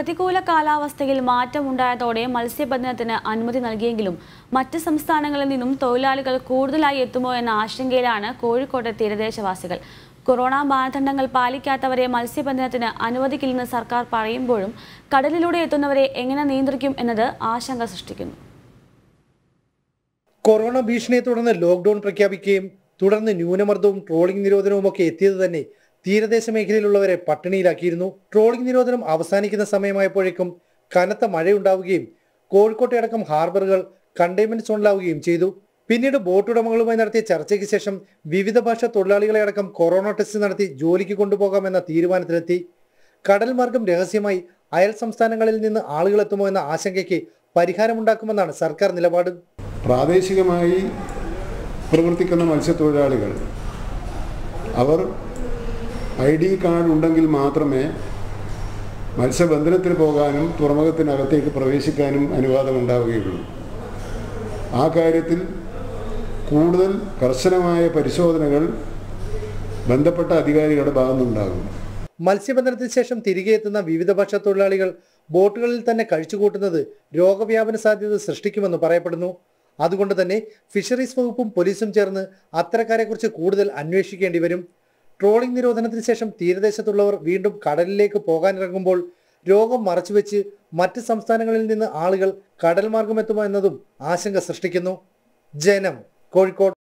പ്രതികൂല കാലാവസ്ഥയിൽ മാറ്റമുണ്ടായതോടെ മത്സ്യബന്ധനത്തിന് അനുമതി നൽകിയെങ്കിലും മറ്റ് സംസ്ഥാനങ്ങളിൽ നിന്നും തൊഴിലാളികൾ കൂടുതലായി എത്തുമോ എന്ന ആശങ്കയിലാണ് കോഴിക്കോട്ടെ തീരദേശവാസികൾ കൊറോണ മാനദണ്ഡങ്ങൾ പാലിക്കാത്തവരെ മത്സ്യബന്ധനത്തിന് അനുവദിക്കില്ലെന്ന് സർക്കാർ പറയുമ്പോഴും കടലിലൂടെ എത്തുന്നവരെ എങ്ങനെ നിയന്ത്രിക്കും എന്നത് ആശങ്ക സൃഷ്ടിക്കുന്നു കൊറോണ ഭീഷണിയെ തുടർന്ന് ലോക്ക്ഡൌൺ പ്രഖ്യാപിക്കുകയും തുടർന്ന് ന്യൂനമർദ്ദവും ട്രോളിംഗ് നിരോധനവും ഒക്കെ എത്തിയത് തന്നെ തീരദേശ മേഖലയിലുള്ളവരെ പട്ടിണിയിലാക്കിയിരുന്നു ട്രോളിംഗ് നിരോധനം അവസാനിക്കുന്ന സമയമായപ്പോഴേക്കും കനത്ത മഴയുണ്ടാവുകയും കോഴിക്കോട്ടെ അടക്കം ഹാർബറുകൾ കണ്ടെയ്ൻമെന്റ് സോണിലാവുകയും ചെയ്തു പിന്നീട് ബോട്ട് ഉടമകളുമായി നടത്തിയ ചർച്ചയ്ക്ക് ശേഷം വിവിധ ഭാഷ തൊഴിലാളികളെ അടക്കം കൊറോണ ടെസ്റ്റ് നടത്തി ജോലിക്ക് കൊണ്ടുപോകാമെന്ന തീരുമാനത്തിലെത്തി കടൽ മാർഗം രഹസ്യമായി അയൽ സംസ്ഥാനങ്ങളിൽ നിന്ന് ആളുകൾ എത്തുമോ എന്ന ആശങ്കയ്ക്ക് പരിഹാരമുണ്ടാക്കുമെന്നാണ് സർക്കാർ നിലപാട് പ്രാദേശികമായി പ്രവർത്തിക്കുന്ന മത്സ്യത്തൊഴിലാളികൾ അവർ ഐ ഡി കാർഡ് ഉണ്ടെങ്കിൽ മാത്രമേ മത്സ്യബന്ധനത്തിന് പോകാനും തുറമുഖത്തിനകത്തേക്ക് പ്രവേശിക്കാനും അനുവാദം ഉണ്ടാവുകയുള്ളൂ ആ കാര്യത്തിൽ കൂടുതൽ കർശനമായ പരിശോധനകൾ ബന്ധപ്പെട്ട അധികാരികളുടെ ഭാഗത്തുനിന്നുണ്ടാകും മത്സ്യബന്ധനത്തിന് ശേഷം തിരികെ എത്തുന്ന വിവിധ ഭാഷ തൊഴിലാളികൾ ബോട്ടുകളിൽ തന്നെ കഴിച്ചുകൂട്ടുന്നത് രോഗവ്യാപന സാധ്യത സൃഷ്ടിക്കുമെന്ന് പറയപ്പെടുന്നു അതുകൊണ്ട് തന്നെ ഫിഷറീസ് വകുപ്പും പോലീസും ചേർന്ന് അത്തരക്കാരെക്കുറിച്ച് കൂടുതൽ അന്വേഷിക്കേണ്ടി വരും ട്രോളിംഗ് നിരോധനത്തിന് ശേഷം തീരദേശത്തുള്ളവർ വീണ്ടും കടലിലേക്ക് പോകാനിറങ്ങുമ്പോൾ രോഗം മറച്ചുവെച്ച് മറ്റ് സംസ്ഥാനങ്ങളിൽ നിന്ന് ആളുകൾ കടൽ മാർഗം എത്തുമോ എന്നതും ആശങ്ക സൃഷ്ടിക്കുന്നു ജനം കോഴിക്കോട്